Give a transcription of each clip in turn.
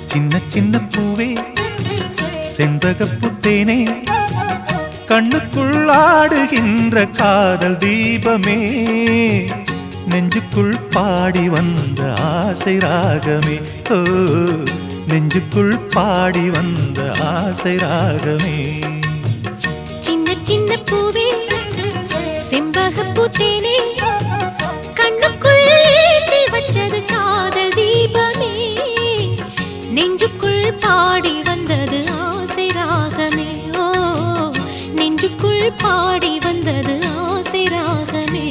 சின்ன சின்ன பூவே செண்பகப்பு தேனே கண்ணுக்குள் ஆடுகின்ற காதல் தீபமே நெஞ்சுக்குள் பாடி வந்த ஆசை ராகமே ஓ நெஞ்சுக்குள் பாடி வந்த ஆசை ராகமே சின்ன சின்ன பூவே செம்பகப்பூ தேனே கண்ணுக்குள் ஏற்றி வச்சது காதல் தீபமே நெஞ்சுக்குள் பாடி வந்தது ஆசை ராகமே ஓ நெஞ்சுக்குள் பாடி வந்தது ஆசை ராகமே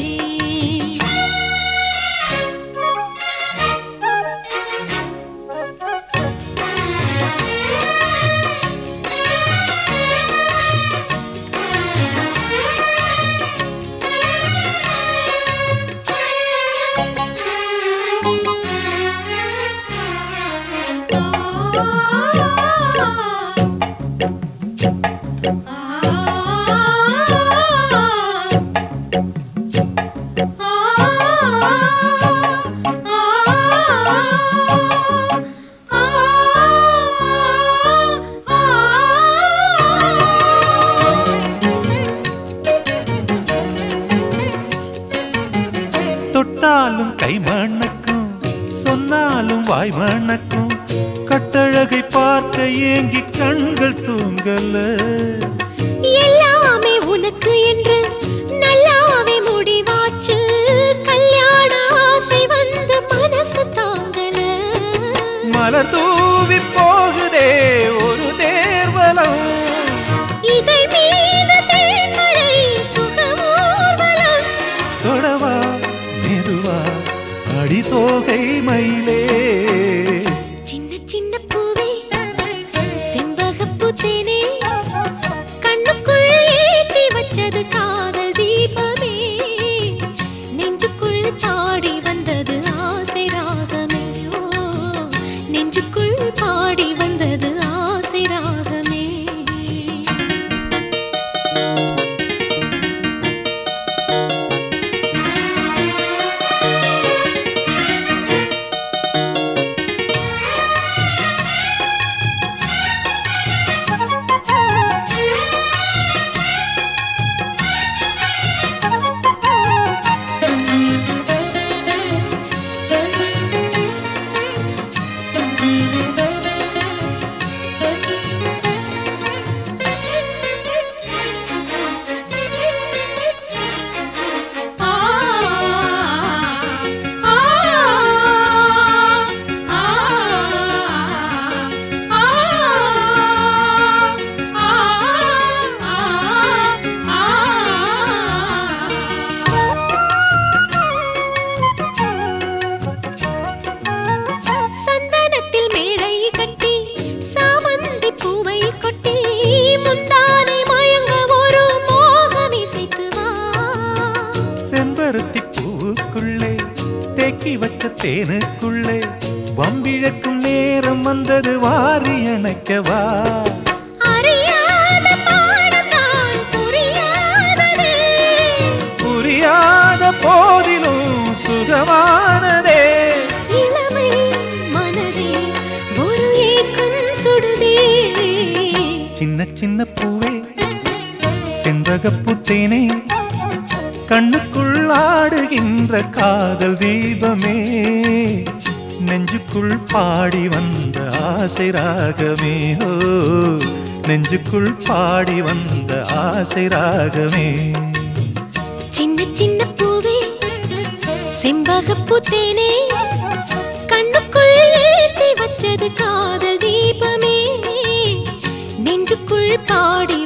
தொட்டாலும் கை மணக்கும் சொன்னாலும் வாய் மணக்கும் கட்டழகை பார்க்க ஏங்கி கண்கள் தூங்கல எல்லாமே உனக்கு என்று நல்லாவே முடிவாச்சு கல்யாண ஆசை வந்து மனசு தாங்கல மலர் தூவி போகுதே ஒரு தேர்வலம் இதை மீது தேன்மழை சுகமூர்வலம் தொடவா மெதுவா அடி தோகை மயிலே சின்ன சின்ன பூவே செம்பகப்பூ தேனே கண்ணுக்குள் ஏற்றி வச்சது காதல் தீபமே நெஞ்சுக்குள் பாடி வந்தது ஆசை ராகமே ஓ நெஞ்சுக்குள் பாடி வந்தது ஆசை ராகமே ஆ ஆ ஆ சந்தனத்தில் மேடை கட்டி சாமந்தி பூவை கொட்டி முந்தானை மயங்க ஒரு மோகம் இசைத்து வா செம்பருத்தி பூவுக்குள்ளே தேக்கி வச்ச தேனுக்குள்ளே வம்பிழக்கும் நேரம் வந்தது வாரி அணைக்கவா அறியாத பாடத்தான் புரியாததே புரியாத போதிலும் சுகமானதே இளமை மனதே ஒரு ஏக்கம் சுடுதே சின்ன சின்ன பூவே செண்பகப்பு தேனே கண்ணுக்குள் ஆடுகின்ற காதல் தீபமே நெஞ்சுக்குள் பாடி வந்த ஆசை ராகமே ஓ நெஞ்சுக்குள் பாடி வந்த ஆசை ராகமே சின்ன சின்ன பூவே செம்பகப்பூ தேனே கண்ணுக்குள் ஏற்றி வச்சது காதல் தீபமே நெஞ்சுக்குள் பாடி